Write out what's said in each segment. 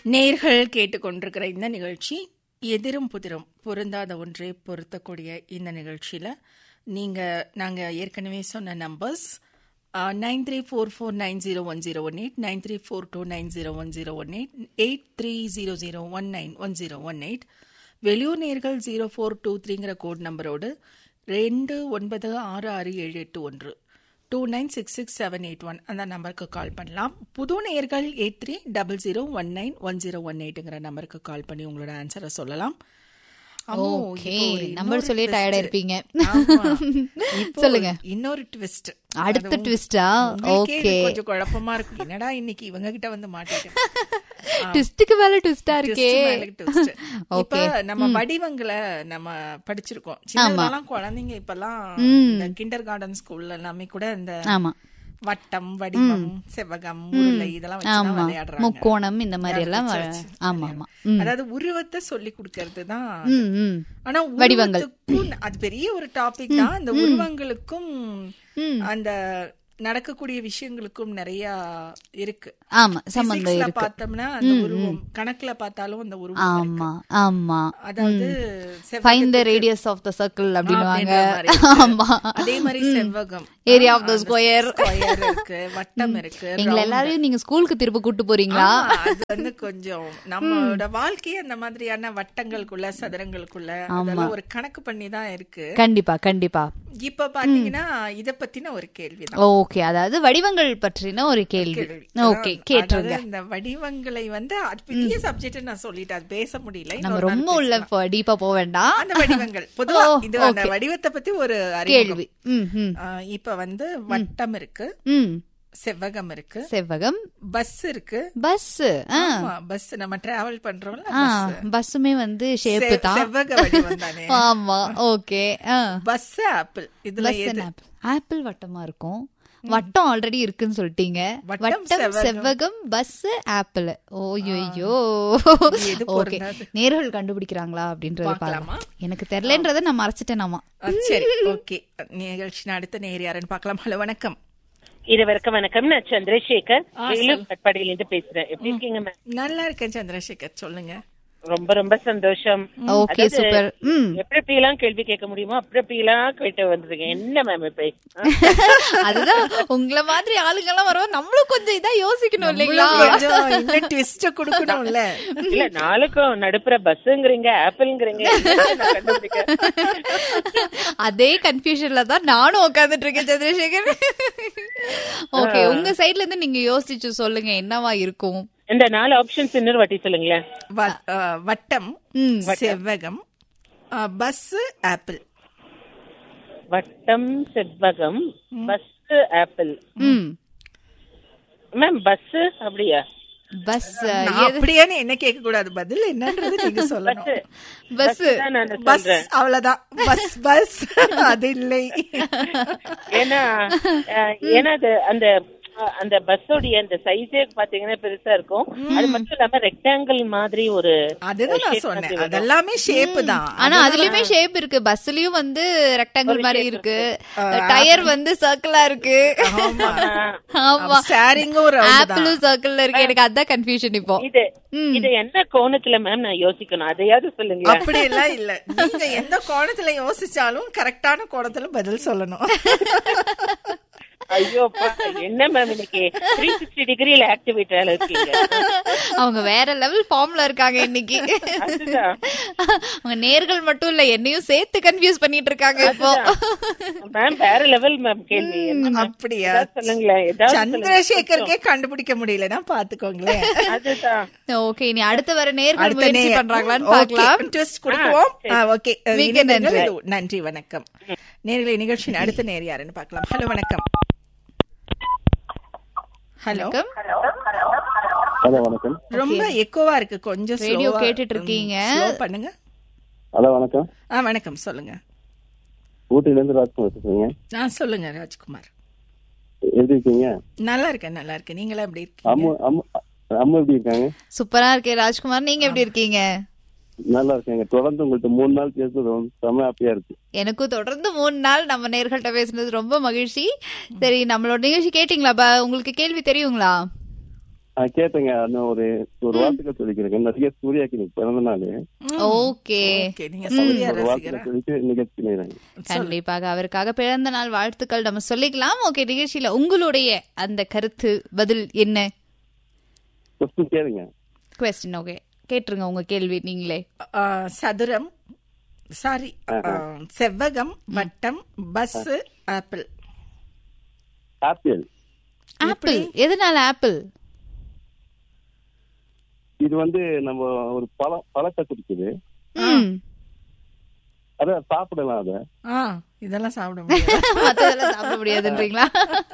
நேர்கள் கேட்டுக்கொண்டிருக்கிற இந்த நிகழ்ச்சி எதிரும் புதிரும் பொருந்தாத ஒன்றே பொருத்தக்கூடிய இந்த நிகழ்ச்சியில் நீங்கள் நாங்கள் ஏற்கனவே சொன்ன numbers nine three four four nine zero one zero one eight nine three four two nine zero one zero one eight eight three zero zero one nine one zero one eight வெளியூர் நேர்கள் zero four two த்ரீங்கிற code நம்பரோடு ரெண்டு ஒன்பது ஆறு ஆறு ஏழு எட்டு ஒன்று two nine six six seven eight one அந்த நம்பருக்கு கால் பண்ணலாம் புது நேயர்கள் eight three double zero one nine one zero one எயிட்டுங்கிற நம்பருக்கு கால் பண்ணி உங்களோட ஆன்சரை சொல்லலாம் அம்மோ, ஓகே இப்போ ஒரு நம்பர் இன்னொரு சொல்லி twist. டயர்டா இருப்பீங்க ஆமா. இப்போ சொல்லுங்க. இன்னொரு ட்விஸ்ட் அடுத்த ட்விஸ்டா ஓகே கொஞ்சம் குழப்பமா இருக்கு என்னடா இன்னைக்கு இவங்க கிட்ட வந்து மாட்டிட்டேன் ட்விஸ்டுக்கு மேல ட்விஸ்டா இருக்கே Twist மேல twist. இப்ப ஓகே நம்ம வடிவங்களை நம்ம படிச்சிருக்கோம் சின்னதெல்லாம் குழந்தைங்க இப்பெல்லாம் இந்த கிண்டர் கார்டன் ஸ்கூல்ல எல்லாமே கூட இந்த ஆமா வட்டம் வடிவம் செவ்வகம் உருளை இதெல்லாம் வச்சு தான் ஆமா விளையாடுறாங்க முக்கோணம் இந்த மாதிரி எல்லாம் வ- வச்சு வச்சு ஆமா ஆமா ம். அதாவது உருவத்தை சொல்லி கொடுக்கறது தான் ம் ம் ஆனா வடிவங்கள். உருவத்துக்கும் அது பெரிய ஒரு டாபிக் தான் அந்த உருவங்களுக்கும் ம். அந்த நடக்கக்கூடிய விஷயங்களுக்கும் நிறைய இருக்கு ஆமா சம்பந்தம் Physics-ல இருக்கு பார்த்தோம்னா அந்த உருவம் கணக்குல பார்த்தாலும் அந்த உருவம் ஆமா ஆமா அதாவது செவ்வ- find the radius of the circle அப்படின்னுவாங்க அப்படின்ற மாதிரி இருக்கு. ஆமா அதே மாதிரி செவ்வகம் ஏரியா ஆஃப் த அந்த ஸ்கொயர் ஸ்கொயர் இருக்கு வட்டம் இருக்கு எங்களை எல்லாரையும் நீங்க ஸ்கூலுக்கு திரும்ப கூட்டு போறீங்களா ஆமா, அது வந்து கொஞ்சம் நம்மளோட வாழ்க்கையே அந்த மாதிரியான வட்டங்களுக்குள்ள சதுரங்களுக்குள்ள அதெல்லாம் ஒரு கணக்கு பண்ணி தான் இருக்கு கண்டிப்பா கண்டிப்பா இப்ப பாத்தீங்கன்னா இத பத்தின ஒரு கேள்விதான் ஓகே அதாவது வடிவங்கள் பற்றின ஒரு கேள்வி ஓகே கேட்டுருங்க அதாவது இந்த வடிவங்களை வந்து அது பெரிய சப்ஜெக்ட் நான் சொல்லிட்டேன் அது பேச முடியல நம்ம இன்னொரு நாள் ரொம்ப உள்ள டீப்பா போக வேண்டாம் அந்த வடிவங்கள் பொதுவா ஓ, இது அந்த வடிவத்தை பத்தி ஒரு அறிமுகம் கேள்வி ம் ம் ஆ, இப்ப வந்து வட்டம் இருக்கு ம் செவ்வகம் இருக்கு செவ்வகம் பஸ் இருக்கு பஸ் ஆமா பஸ் நம்ம டிராவல் பண்றோம்ல ஆ பஸ்ஸுமே வந்து ஷேப் செ- தான் செவ்வக வடிவம் தானே ஆமா ஓகே பஸ் ஆப்பிள் இதுல பஸ் எது ஆப்பிள் ஆப்பிள் வட்டமா இருக்கும் வட்டம் ஆல்ரெடி இருக்குன்னு சொல்லிட்டீங்க வட்டம், வட்டம் செவ்வகம். செவ்வகம் பஸ் ஆப்பிள் ஓய்யோ எது ஓகே பொருந்தாது? நேர்கள் கண்டுபிடிக்கிறாங்களா அப்படின்றத பார்க்கலாமா? பார்க்கலாம் எனக்கு தெரியலன்றத நான் மறைச்சிட்டேனாமா ஆ, சரி ஓகே நிகழ்ச்சி அடுத்த நேர் யாருன்னு பார்க்கலாம் ஹலோ வணக்கம் இருவருக்கும் வணக்கம் நான் சந்திரசேகர் வேலூர் கட்பாடியில இருந்து பேசுறேன் எப்படி இருக்கீங்க மேம் நல்லா இருக்கேன் சந்திரசேகர் சொல்லுங்க ரொம்ப ரொம்ப சந்தோஷம் ஓகே அதாவது, சூப்பர் ம் எப்படி எப்படி எல்லாம் கேள்வி கேட்க முடியுமோ அப்படி அப்படி எல்லாம் கேட்டு வந்திருக்கேன் என்ன மேம் இப்ப ஆ? அதுதான் உங்கள மாதிரி ஆளுங்க எல்லாம் வரும் நம்மளும் கொஞ்சம் இதா யோசிக்கணும் இல்லைங்களா கொஞ்சம் இந்த ட்விஸ்ட கொடுக்கணும்ல இல்ல நாளுக்கும் நடுப்புற பஸ்ஸுங்கிறீங்க ஆப்பிள்ங்கிறீங்க என்னன்னு நான் கண்டுபிடிக்க அதே கன்ஃபியூஷன்ல தான் நானும் உட்கார்ந்துட்டு இருக்கேன் சந்திரசேகர் ஓகே உங்க சைடுல இருந்து நீங்க யோசிச்சு சொல்லுங்க என்னவா இருக்கும் இந்த நாலு ஆப்ஷன்ஸ் இன்னொரு வாட்டி சொல்லுங்களேன் வ- ஆ, வட்டம் ம். செவ்வகம் பஸ் ஆப்பிள் வட்டம் செவ்வகம் பஸ் ஆப்பிள் ம் மேம் பஸ் அப்படியா பஸ் நான் அப்படியான்னு என்ன கேட்க கூடாது பதில் என்னன்றது நீங்க சொல்லணும் பஸ் தான் நான் பஸ் சொல்றேன் அவ்வளவுதான் பஸ் பஸ் அது இல்லை ஏன்னா அஹ், ஏன்னா அது அந்த அஹ், அந்த பஸ்ஸோடைய அந்த சைஸே பாத்தீங்கன்னா பெருசா இருக்கும் அது மட்டும் இல்லாம ரெக்டாங்கிள் மாதிரி ஒரு அதுதான் நான் சொன்னேன் அதெல்லாமே ஷேப் தான் ஆனா அதுலயுமே ஷேப் இருக்கு பஸ்லயும் வந்து ரெக்டாங்கிள் மாதிரி இருக்கு டயர் வந்து சர்க்கிளா இருக்கு ஆமா ஆமா ஸ்டாரிங்கும் ஒரு round தான் ஆப்பிளும் சர்க்கிள்ல இருக்கு எனக்கு அதான் கன்ஃபியூஷன் இப்போ இது இது என்ன கோணத்துல மேம் நான் யோசிக்கணும் அதையாவது சொல்லுங்க அப்படி எல்லாம் இல்ல நீங்க எந்த கோணத்துல யோசிச்சாலும் கரெக்டான கோணத்துல பதில் சொல்லணும் ஐயோ அப்பா, என்ன மேம் இன்னைக்கு த்ரீ சிக்ஸ்டி டிகிரில ஆக்டிவேட்டால இருக்கீங்க அவங்க வேற லெவல் ஃபார்ம்ல இருக்காங்க இன்னைக்கு அதுதான் அவங்க நேர்கள் மட்டும் இல்ல என்னையும் சேர்த்து கன்ஃபியூஸ் பண்ணிட்டு இருக்காங்க இப்போ மேம் வேற லெவல் மேம் கேள்வி என்ன ma'am? அப்படியா ஏதாவது சொல்லுங்களேன் ஏதாவது சொல்லுங்க. சந்திரசேகருக்கே கண்டுபிடிக்க முடியலன்னா பாத்துக்கோங்களேன் அதுதான் ஓகே இனி அடுத்து வர நேர்கள் அடுத்த முயற்சி நேயர். பண்றாங்களான்னு Okay, பார்க்கலாம் twist கொடுக்குவோம் ஆ, okay. அஹ், மிக்க இணைந்தீர்கள். நன்றி. இது- நன்றி வணக்கம் நேர்களை நிகழ்ச்சியின் அடுத்த நேர் யாருன்னு பார்க்கலாம் ஹலோ வணக்கம் ஹலோ வணக்கம். ஹலோ வணக்கம் ரொம்ப எக்கோவா இருக்கு கொஞ்சம் ரேடியோ slow-ஆ, கேட்டுட்டு இருக்கீங்க. ம், slow பண்ணுங்க ஹலோ வணக்கம் ஆ வணக்கம் சொல்லுங்க ஊட்டில இருந்து ராஜ்குமார் பேசுறீங்க ஆ சொல்லுங்க ராஜ்குமார் எப்படி இருக்கீங்க நல்லா இருக்கேன் நல்லா இருக்கேன் நீங்களா எப்படி இருக்கீங்க அம்மா அம்மா அம்மா எப்படி இருக்காங்க சூப்பரா இருக்கே ராஜ்குமார் நீங்க எப்படி இருக்கீங்க நல்லா இருக்காங்க தொடர்ந்து உங்கள்ட்ட மூணு நாள் பேசுறது ரொம்ப செம ஹாப்பியா இருக்கு எனக்கும் தொடர்ந்து மூணு நாள் நம்ம நேர்கள்ட்ட பேசுனது ரொம்ப மகிழ்ச்சி சரி நம்மளோட நிகழ்ச்சி கேட்டீங்களா பா உங்களுக்கு கேள்வி தெரியுங்களா ஆ, கேட்டேங்க இன்னும் ஒரு ஒரு வார்த்தைக்கு சொல்லிக்கிறேங்க நிறைய சூர்யாக்கு இன்னைக்கு பிறந்த நாள் ஓகே ஓகே நீங்க சௌரியா ஒரு வார்த்தைக்கு ரசிகரா சொல்லிட்டு நிகழ்ச்சி நேராங்க கண்டிப்பாக அவருக்காக பிறந்த நாள் வாழ்த்துக்கள் நம்ம சொல்லிக்கலாம் ஓகே நிகழ்ச்சியில உங்களுடைய அந்த கருத்து பதில் என்ன கொஸ்டின் கேளுங்க கொஸ்டின் ஓகே கேட்டுருங்க உங்க கேள்வி நீங்களே ஆ, சதுரம் சாரி செவ்வகம் வட்டம் பஸ் ஆப்பிள் ஆப்பிள் ஆப்பிள் எதனால ஆப்பிள் இது வந்து நம்ம ஒரு பழம் பழத்தை குறிக்குது ம் அதான் சாப்பிடலாம் அதை ஆ இதெல்லாம் சாப்பிட முடியாது மத்ததெல்லாம் சாப்பிட முடியாதுன்றீங்களா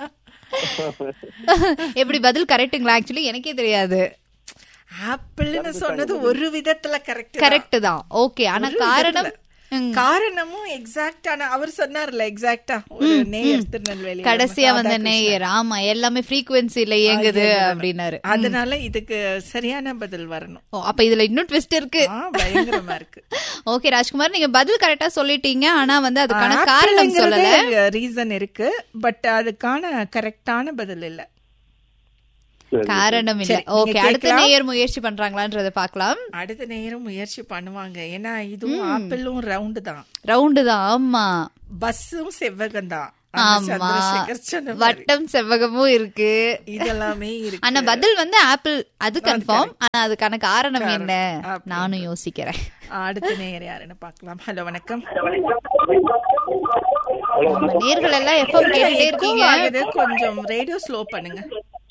எப்படி பதில் கரெக்ட்டுங்களா ஆக்சுவலி எனக்கே தெரியாது ஆப்பிள்னு சொன்னது ஒரு விதத்துல கரெக்ட் கரெக்ட் தான் ஓகே ஆனா காரணம் ம். காரணமும் எக்ஸாக்டான அவர் சொன்னார்ல எக்ஸாக்டா ஒரு நேயர் திருநெல்வேலி கடைசியா வந்த நேயர் ஆமா எல்லாமே ஃப்ரீக்வன்சில இயங்குது அப்படின்னாரு அதனால இதுக்கு சரியான பதில் வரணும் ஓ, அப்ப இதுல இன்னும் ட்விஸ்ட் இருக்கு ஆ, பயங்கரமா இருக்கு ஓகே ராஜ்குமார் நீங்க பதில் கரெக்டா சொல்லிட்டீங்க ஆனா வந்து அதுக்கான காரணம் சொல்லல ரீசன் இருக்கு பட் அதுக்கான கரெக்டான பதில் இல்ல சரி. காரணம் இல்ல சரி, நீங்க ஓகே அடுத்த கேட்கலாம். நேயர் முயற்சி பண்றாங்களான்றத பார்க்கலாம் அடுத்த நேரம் முயற்சி பண்ணுவாங்க ஏன்னா இதுவும் ஆப்பிளும் ரவுண்டு தான் ரவுண்டு தான் ஆமா பஸ்ஸும் செவ்வகம் தான் ஆமா வட்டம் செவ்வகமும் இருக்கு இதெல்லாமே இருக்கு ஆனா பதில் வந்து ஆப்பிள் அது கன்ஃபார்ம் ஆனா அதுக்கான காரணம் என்ன ஆப்பிள். நானும் யோசிக்கிறேன் அடுத்த நேயர் யாருன்னு பார்க்கலாம் ஹலோ வணக்கம் நம்ம நேர்கள் எல்லாம் எஃப்எம் கேட்டுட்டே Echo இருக்கீங்க ஆகுது கொஞ்சம் ரேடியோ ஸ்லோ பண்ணுங்க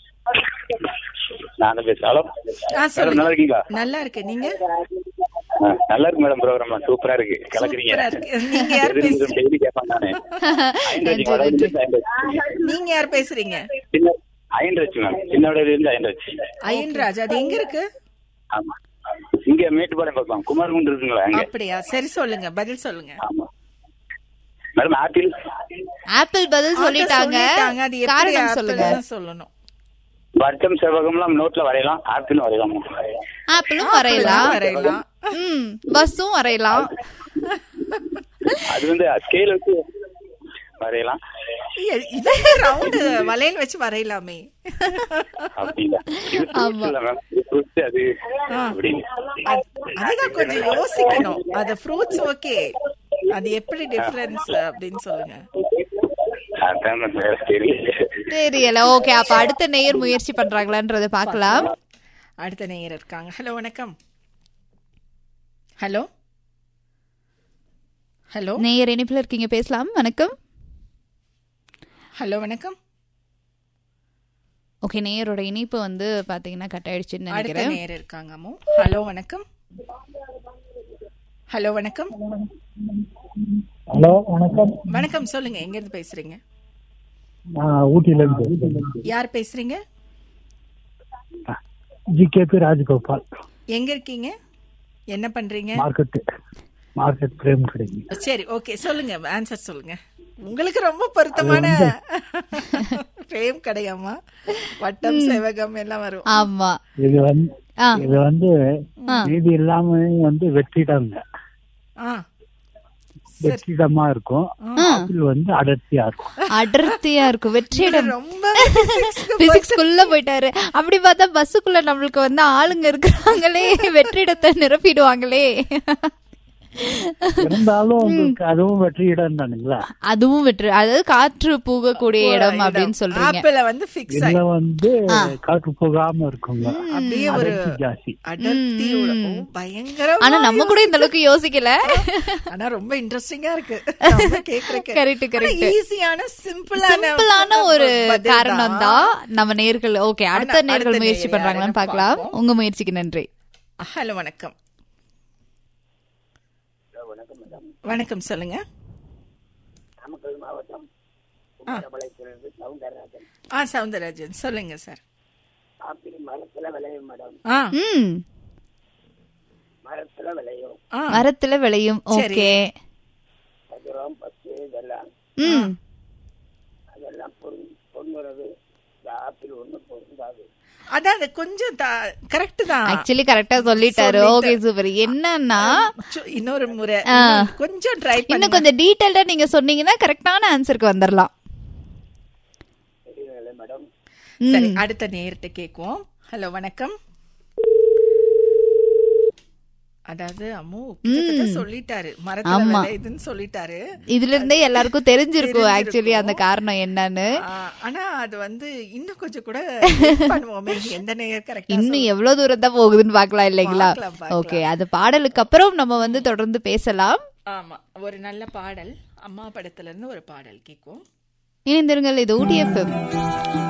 நானும் பேசுறேன் ஹலோ ஆ மேடம் சொல்லுங்க நல்லா இருக்கீங்களா நல்லா இருக்கு நீங்க ஆ, நல்லா இருக்கு மேடம் ப்ரோக்ராம் சூப்பரா இருக்கு கலக்குறீங்க சூப்பரா இருக்கு நீங்க யார் பேசு டெய்லி கேட்பேன் நானு ஐந்து நன்றி, நன்றி. நீங்க யார் பேசுறீங்க சின்ன ஐந்து மேம் சின்னோட இருந்து ஐந்து அயன்ராஜ் அது எங்க இருக்கு ஆமா இங்க மேட்டுப்பாளையம் பார்க்கலாம் குமாரகுண்டு இருக்குங்களா அங்க அப்படியா சரி சொல்லுங்க பதில் சொல்லுங்க ஆமா மேடம் ஆப்பிள் ஆப்பிள் பதில் சொல்லிட்டாங்க சொல்லிட்டாங்க, அது எப்படி காரணம் சொல்லுங்க ஆப்பிள்னு சொல்லணும் வட்டம் செவ்வகம்லாம் நோட்ல வரையலாம் ஆப்பிளும் வரையலாம் ஆப்பிளும் வரையலாம் வரையலாம் ம் பஸ்ஸும் வரையலாம் அது வந்து ஸ்கேல் வச்சு வரையலாம் இ- இதே ரவுண்டு வளையல் வச்சு வரையலாமே அப்படிங்களா இது fruits இல்ல மேம் இது fruits அது அப்படின்னு அது- அதுதான் கொஞ்சம் யோசிக்கணும் அது ஃப்ரூட்ஸ் ஓகே அது எப்படி டிஃபரன்ஸ் அப்படின்னு சொல்லுங்க அதான் மேம் வேற தெரியல தெரியல ஓகே அப்ப அடுத்த நேயர் முயற்சி பண்றாங்களான்றத பார்க்கலாம் அடுத்த நேயர் இருக்காங்க ஹலோ வணக்கம் ஹலோ ஹலோ நேயர் இணைப்புல இருக்கீங்க பேசலாம் வணக்கம் ஹலோ வணக்கம் ஓகே நேயரோட இணைப்பு வந்து பாத்தீங்கன்னா கட் ஆயிடுச்சுன்னு அடுத்த நினைக்கிறேன் நேயர் இருக்காங்க அம்மு ஹலோ வணக்கம் ஹலோ வணக்கம் ஹலோ வணக்கம் வணக்கம் சொல்லுங்க எங்க இருந்து பேசுறீங்க நான் ஊட்டியில இருந்து யார் பேசுறீங்க ஜிகேபி ராஜகோபால் எங்க இருக்கீங்க என்ன பண்றீங்க மார்க்கெட் மார்க்கெட் பிரேம் கிடைக்கும் சரி ஓகே சொல்லுங்க ஆன்சர் சொல்லுங்க உங்களுக்கு ரொம்ப பொருத்தமான பிரேம் கிடையாமா வட்டம் செவகம் எல்லாம் வரும் ஆமா இது வந்து ஆ இது வந்து ஆ. மீதி இல்லாம வந்து வெற்றிடம்ங்க ஆ வெற்றிடமா இருக்கும் ஆப்பிள் வந்து அடர்த்தியா இருக்கும் அடர்த்தியா இருக்கும் வெற்றியிடம் ரொம்ப பிசிக்ஸ்குள்ள போயிட்டாரு அப்படி பார்த்தா பஸ்ஸுக்குள்ள நம்மளுக்கு வந்து ஆளுங்க இருக்கிறாங்களே வெற்றிடத்தை நிரப்பிடுவாங்களே இருந்தாலும் உங்களுக்கு அதுவும் வெற்றிடம் தானுங்களா அதுவும் வெற்றி அதாவது காற்று பூகக்கூடிய இடம் அப்படின்னு சொல்றீங்க ஆப்பிள வந்து பிக்ஸ் இதுல வந்து காற்று போகாம இருக்குங்க அப்படியே ஒரு அடர்த்தி ஜாஸ்தி அடர்த்தியோட ஓ, பயங்கர ஆனா நம்ம கூட இந்த அளவுக்கு யோசிக்கல ஆனா ரொம்ப இன்ட்ரெஸ்டிங்கா இருக்கு நம்ம கேக்குறதுக்கு Correct, correct. ஈஸியான சிம்பிளான சிம்பிளான ஒரு பதில் காரணம் தான் நம்ம நேர்கள் ஓகே அடுத்த ஆனா, நேர்கள் அடுத்த முயற்சி நேயர் பண்றாங்களான்னு யாருன்னு பார்க்கலாம் பார்ப்போம். உங்க முயற்சிக்கு நன்றி ஹலோ வணக்கம் வணக்கம் சொல்லுங்க ஆ. ஆ சவுந்தரராஜன் சொல்லுங்க சார் ஆ ம் ஆ மரத்துல விளையும் சரி. ஓகே ம் அதான் அது கொஞ்சம் கரெக்ட் தான் ஆக்சுவலி கரெக்டா சொல்லிட்டாரு ஓகே சூப்பர் என்னன்னா சு- இன்னொரு முறை ஆ. இன்னும் கொஞ்சம் ட்ரை இன்னும் பண்ணி கொஞ்சம் டீடைல்டா நீங்க சொன்னீங்கன்னா கரெக்டான ஆன்சருக்கு வந்துடலாம் சரி அடுத்த நேர்கிட்ட கேக்குவோம் ஹலோ வணக்கம் அதாவது அம்மு கிட்டத்தட்ட சொல்லிட்டாரு மரத்துல ஆமா. விளையுதுன்னு சொல்லிட்டாரு இதுல இருந்தே எல்லாருக்கும் தெரிஞ்சிருக்கும் தெரிஞ்சிருக்கும். ஆக்சுவலி அந்த காரணம் என்னன்னு ஆ, ஆனா அது வந்து இன்னும் கொஞ்சம் கூட wait பண்ணுவோமே எந்த நேயர் கரெக்டா இன்னும் எவ்வளவு தூரம் தான் போகுதுன்னு பார்க்கலாம் இல்லைங்களா பார்க்கலாம், பார்க்கலாம். ஓகே அது பாடலுக்கு அப்புறம் நம்ம வந்து தொடர்ந்து பேசலாம் ஆமா ஒரு நல்ல பாடல் அம்மா படத்துல இருந்து ஒரு பாடல் கேட்கும் இணைந்திருங்கள் இது ஊட்டி எஃப்எம்